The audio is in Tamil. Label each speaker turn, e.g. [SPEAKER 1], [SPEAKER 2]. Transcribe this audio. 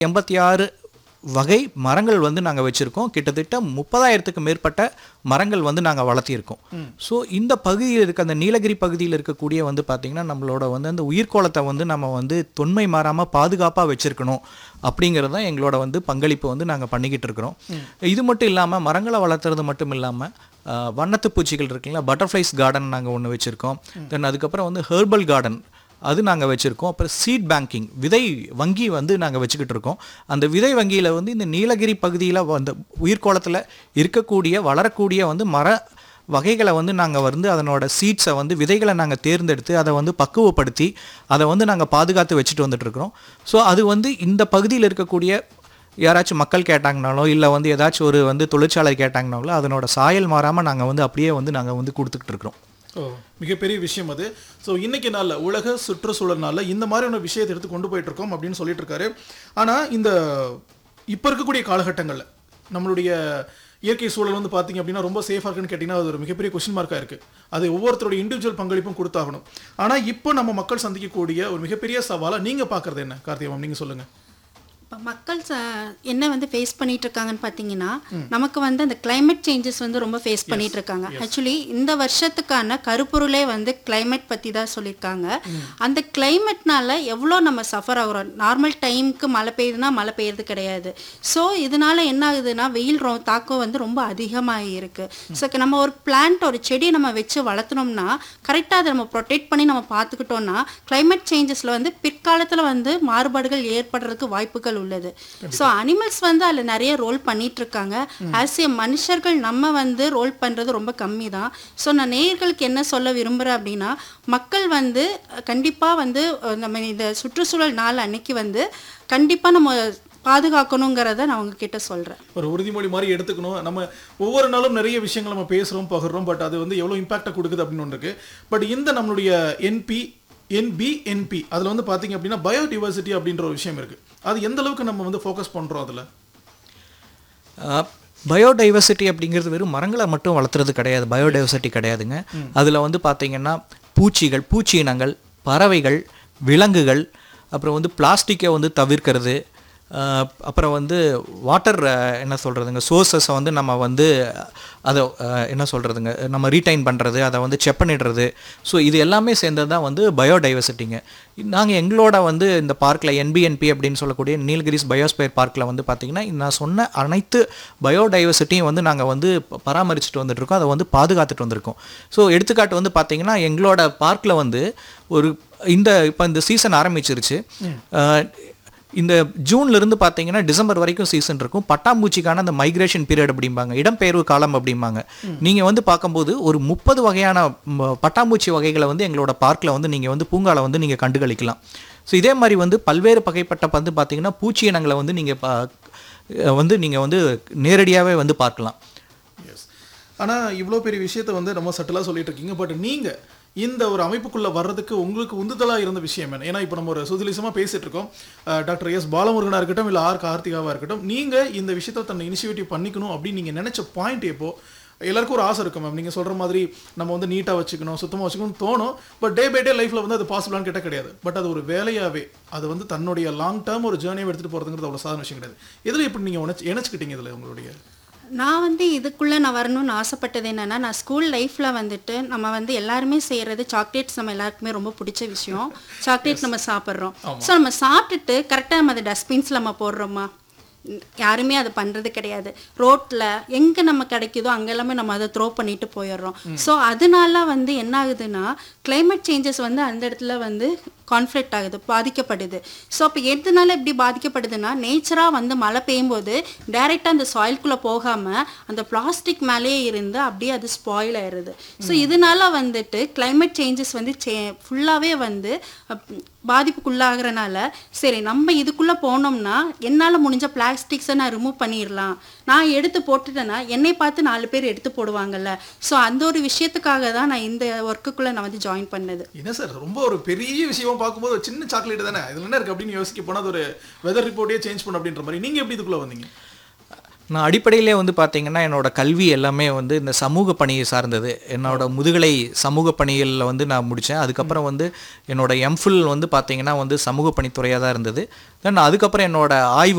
[SPEAKER 1] எண்பத்தி ஆறு வகை மரங்கள் வந்து நாங்கள் வச்சுருக்கோம் கிட்டத்தட்ட முப்பதாயிரத்துக்கு மேற்பட்ட மரங்கள் வந்து நாங்கள் வளர்த்திருக்கோம் ஸோ இந்த பகுதியில் இருக்க அந்த நீலகிரி பகுதியில் இருக்கக்கூடிய வந்து பார்த்திங்கன்னா நம்மளோட வந்து அந்த உயிர்கோளத்தை வந்து நம்ம வந்து தொன்மை மாறாமல் பாதுகாப்பாக வச்சுருக்கணும் அப்படிங்கிறது தான் எங்களோட வந்து பங்களிப்பு வந்து நாங்கள் பண்ணிக்கிட்டு இருக்கிறோம் இது மட்டும் இல்லாமல் மரங்களை வளர்த்துறது மட்டும் இல்லாமல் வண்ணத்து பூச்சிகள் இருக்குங்களா பட்டர்ஃப்ளைஸ் கார்டன் நாங்கள் ஒன்று வச்சுருக்கோம் தென் அதுக்கப்புறம் வந்து ஹெர்பல் கார்டன் அது நாங்கள் வச்சுருக்கோம் அப்புறம் சீட் பேங்கிங் விதை வங்கி வந்து நாங்கள் வச்சுக்கிட்டு இருக்கோம் அந்த விதை வங்கியில் வந்து இந்த நீலகிரி பகுதியில் அந்த உயிர்கோளத்தில் இருக்கக்கூடிய வளரக்கூடிய வந்து மர வகைகளை வந்து நாங்கள் வந்து அதனோட சீட்ஸை வந்து விதைகளை நாங்கள் தேர்ந்தெடுத்து அதை வந்து பக்குவப்படுத்தி அதை வந்து நாங்கள் பாதுகாத்து வச்சுட்டு வந்துட்டு இருக்கிறோம் ஸோ அது வந்து இந்த பகுதியில் இருக்கக்கூடிய யாராச்சும் மக்கள் கேட்டாங்கனாலோ இல்லை வந்து ஏதாச்சும் ஒரு வந்து தொழிற்சாலை கேட்டாங்கனாலோ அதனோட சாயல் மாறாமல் நாங்கள் வந்து அப்படியே வந்து நாங்கள் வந்து கொடுத்துக்கிட்டு இருக்கிறோம்
[SPEAKER 2] ஓ மிகப்பெரிய விஷயம் அது ஸோ இன்னைக்கு நாளில் உலக சுற்றுச்சூழல் நாளில் இந்த மாதிரியான விஷயத்தை எடுத்து கொண்டு போயிட்டு இருக்கோம் அப்படின்னு சொல்லிட்டு இருக்காரு ஆனால் இந்த இப்போ இருக்கக்கூடிய காலகட்டங்களில் நம்மளுடைய இயற்கை சூழல் வந்து பார்த்தீங்க அப்படின்னா ரொம்ப சேஃபாக இருக்குன்னு கேட்டிங்கன்னா அது ஒரு மிகப்பெரிய கொஸ்டின் மார்க்காக இருக்குது அது ஒவ்வொருத்தருடைய இண்டிவிஜுவல் பங்களிப்பும் கொடுத்தாகணும் ஆனால் இப்போ நம்ம மக்கள் சந்திக்கக்கூடிய ஒரு மிகப்பெரிய சவாலாக நீங்கள் பார்க்குறது என்ன கார்த்திகா நீங்கள் சொல்லுங்கள்
[SPEAKER 3] இப்போ மக்கள் ச- என்ன வந்து ஃபேஸ் பண்ணிட்டு இருக்காங்கன்னு பார்த்தீங்கன்னா நமக்கு வந்து அந்த climate சேஞ்சஸ் வந்து ரொம்ப ஃபேஸ் பண்ணிட்டு இருக்காங்க ஆக்சுவலி இந்த வருஷத்துக்கான கருப்பொருளே வந்து climate பற்றி தான் சொல்லியிருக்காங்க அந்த கிளைமேட்னால எவ்வளோ நம்ம சஃபர் ஆகுறோம் நார்மல் டைமுக்கு மழை பெய்யுதுன்னா மழை பெய்யுறது கிடையாது ஸோ இதனால என்ன ஆகுதுன்னா வெயில் ரொ தாக்கம் வந்து ரொம்ப அதிகமாக இருக்கு ஸோ நம்ம ஒரு பிளான்ட் ஒரு செடியை நம்ம வச்சு வளர்த்துனோம்னா கரெக்டாக அதை நம்ம ப்ரொடெக்ட் பண்ணி நம்ம பார்த்துக்கிட்டோம்னா climate சேஞ்சஸில் வந்து பிற்காலத்தில் வந்து மாறுபாடுகள் ஏற்படுறதுக்கு வாய்ப்புகள் உள்ளது ஸோ அனிமல்ஸ் வந்து அதில் நிறைய ரோல் பண்ணிட்டு இருக்காங்க ஆஸ் ஏ மனுஷர்கள் நம்ம வந்து ரோல் பண்ணுறது ரொம்ப கம்மி தான் ஸோ நான் நேயர்களுக்கு என்ன சொல்ல விரும்புகிறேன் அப்படின்னா மக்கள் வந்து கண்டிப்பாக வந்து அஹ், நம்ம இந்த சுற்றுச்சூழல் நாள் அன்னைக்கு வந்து கண்டிப்பாக நம்ம பாதுகாக்கணுங்கிறத நான் உங்ககிட்ட சொல்கிறேன்
[SPEAKER 2] ஒரு உறுதிமொழி மாதிரி எடுத்துக்கணும் நம்ம ஒவ்வொரு நாளும் நிறைய விஷயங்கள் நம்ம பேசுகிறோம் பகிர்றோம் பட் அது வந்து எவ்வளோ இம்பாக்டை கொடுக்குது அப்படின்னு ஒன்று இருக்கு பட் இந்த நம்மளுடைய என்பி என்பிஎன்பி அதில் வந்து பார்த்தீங்க அப்படின்னா பயோடிவர்சிட்டி அப்படின்ற ஒரு விஷயம் இருக்கு அது எந்த அளவுக்கு நம்ம வந்து ஃபோக்கஸ் பண்ணுறோம் அதில்
[SPEAKER 1] பயோடைவர்சிட்டி அப்படிங்கிறது வெறும் மரங்களை மட்டும் வளர்த்துறது கிடையாது பயோடைவர்சிட்டி கிடையாதுங்க அதில் வந்து பார்த்தீங்கன்னா பூச்சிகள் பூச்சி இனங்கள் பறவைகள் விலங்குகள் அப்புறம் வந்து பிளாஸ்டிக்கை வந்து தவிர்க்கிறது அஹ், அப்புறம் வந்து வாட்டர் என்ன சொல்கிறதுங்க சோர்சஸை வந்து நம்ம வந்து அதை அஹ், என்ன சொல்கிறதுங்க நம்ம ரீடைன் பண்ணுறது அதை வந்து செப்பனிடுறது ஸோ இது எல்லாமே சேர்ந்தது தான் வந்து பயோடைவர்சிட்டிங்க நாங்கள் எங்களோட வந்து இந்த பார்க்கில் என்பிஎன்பி அப்படின்னு சொல்லக்கூடிய நீலகிரிஸ் பயோஸ்பயர் பார்க்கில் வந்து பார்த்திங்கன்னா நான் சொன்ன அனைத்து பயோடைவர்சிட்டியும் வந்து நாங்கள் வந்து ப- பராமரிச்சுட்டு வந்துட்டு இருக்கோம் அதை வந்து பாதுகாத்துட்டு வந்திருக்கோம் ஸோ எடுத்துக்காட்டு வந்து பார்த்திங்கன்னா எங்களோட பார்க்கில் வந்து ஒரு இந்த இப்போ இந்த சீசன் ஆரம்பிச்சிருச்சு அஹ், இந்த ஜூன்ல இருந்து பார்த்தீங்கன்னா டிசம்பர் வரைக்கும் சீசன் இருக்கும் பட்டாம்பூச்சிக்கான அந்த மைக்ரேஷன் பீரியட் அப்படிம்பாங்க இடம்பெயர்வு காலம் அப்படிம்பாங்க நீங்கள் வந்து பார்க்கும்போது ஒரு முப்பது வகையான ம, பட்டாம்பூச்சி வகைகளை வந்து எங்களோட பார்க்கில் வந்து நீங்கள் வந்து பூங்கால வந்து நீங்கள் கண்டுகளிக்கலாம் ஸோ இதே மாதிரி வந்து பல்வேறு வகைப்பட்ட வந்து பார்த்தீங்கன்னா பூச்சி இனங்களை வந்து நீங்கள் வந்து நீங்கள் வந்து நேரடியாகவே வந்து பார்க்கலாம்
[SPEAKER 2] எஸ் ஆனால் இவ்வளோ பெரிய விஷயத்தை வந்து நம்ம சட்டலாக சொல்லிட்டு இருக்கீங்க பட் நீங்கள் இந்த ஒரு அமைப்புக்குள்ளே வர்றதுக்கு உங்களுக்கு உந்துதலாக இருந்த விஷயம் என்ன ஏன்னா இப்போ நம்ம ஒரு சுதலிசமாக பேசிட்டு இருக்கோம் அஹ் டாக்டர் எஸ் பாலமுருகனாக இருக்கட்டும் இல்லை ஆர் கார்த்திகாவாக இருக்கட்டும் நீங்கள் இந்த விஷயத்தை தன்னை இனிஷியேட்டிவ் பண்ணிக்கணும் அப்படின்னு நீங்கள் நினச்ச பாயிண்ட் எப்போ எல்லாருக்கும் ஒரு ஆசை இருக்கும் மேம் நீங்கள் சொல்கிற மாதிரி நம்ம வந்து நீட்டாக வச்சுக்கணும் சுத்தமாக வச்சுக்கணும் தோணும் பட் டே பை டே லைஃப்பில் வந்து அது பாசிபிளான்னு கேட்டால் கிடையாது பட் அது ஒரு வேலையாகவே அது வந்து தன்னுடைய லாங் டேர்ம் ஒரு ஜேர்னியை எடுத்துகிட்டு போகிறதுங்கிறது அவ்வளோ சாதாரண விஷயம் கிடையாது இதில் எப்படி நீங்கள் உணச்சு இணைச்சிக்கிட்டீங்க இதில் உங்களுடைய
[SPEAKER 3] நான் வந்து இதுக்குள்ளே நான் வரணும்னு ஆசைப்பட்டது என்னன்னா நான் ஸ்கூல் லைஃப்பில் வந்துட்டு நம்ம வந்து எல்லாருமே செய்கிறது சாக்லேட்ஸ் நம்ம எல்லாருக்குமே ரொம்ப பிடிச்ச விஷயம் சாக்லேட் நம்ம சாப்பிட்றோம் ஸோ நம்ம சாப்பிட்டுட்டு கரெக்டாக நம்ம அதை டஸ்ட்பின்ஸில் நம்ம போடுறோமா ம், யாருமே அதை பண்ணுறது கிடையாது ரோட்டில் எங்கே நம்ம கிடைக்குதோ அங்கே எல்லாமே நம்ம அதை த்ரோ பண்ணிட்டு போயிடுறோம் ஸோ அதனால வந்து என்ன ஆகுதுன்னா climate சேஞ்சஸ் வந்து அந்த இடத்துல வந்து கான்ஃப்ளிக்ட் ஆகுது பாதிக்கப்படுது ஸோ அப்போ எதனால இப்படி பாதிக்கப்படுதுன்னா நேச்சராக வந்து மழை பெய்யும்போது டைரெக்டாக அந்த சாயில்குள்ளே போகாமல் அந்த பிளாஸ்டிக் மேலேயே இருந்து அப்படியே அது ஸ்பாயில் ஆயிடுது ஸோ இதனால வந்துட்டு climate சேஞ்சஸ் வந்து சே ஃபுல்லாகவே வந்து அப், பாதிப்புக்குள்ளாகிறனால சரி நம்ம இதுக்குள்ளே போனோம்னா என்னால் முடிஞ்ச பிளாஸ்டிக்ஸை நான் ரிமூவ் பண்ணிடலாம் நான் எடுத்து போட்டுட்டேன்னா என்னை பார்த்து நாலு பேர் எடுத்து போடுவாங்கல்ல ஸோ அந்த ஒரு விஷயத்துக்காக தான் நான் இந்த ஒர்க்குக்குள்ளே நான் வந்து ஜாயின் பண்ணது
[SPEAKER 2] என்ன சார் ரொம்ப ஒரு பெரிய விஷயமா பார்க்கும்போது ஒரு சின்ன சாக்லேட் தானே இதுல என்ன இருக்கு அப்படின்னு யோசிக்க போனா அது ஒரு வெதர் ரிப்போர்ட்டே சேஞ்ச் பண்ண அப்படின்ற மாதிரி நீங்க எப்படி இதுக்குள்ள வந்தீங்க
[SPEAKER 1] நான் அடிப்படையிலே வந்து பார்த்தீங்கன்னா என்னோட கல்வி எல்லாமே வந்து இந்த சமூக பணியை சார்ந்தது என்னோட முதுகலை சமூக பணிகளில் வந்து நான் முடித்தேன் அதுக்கப்புறம் வந்து என்னோட எம்ஃபில் வந்து பார்த்தீங்கன்னா வந்து சமூக பணித்துறையாக தான் இருந்தது தென் அதுக்கப்புறம் என்னோட ஆய்வு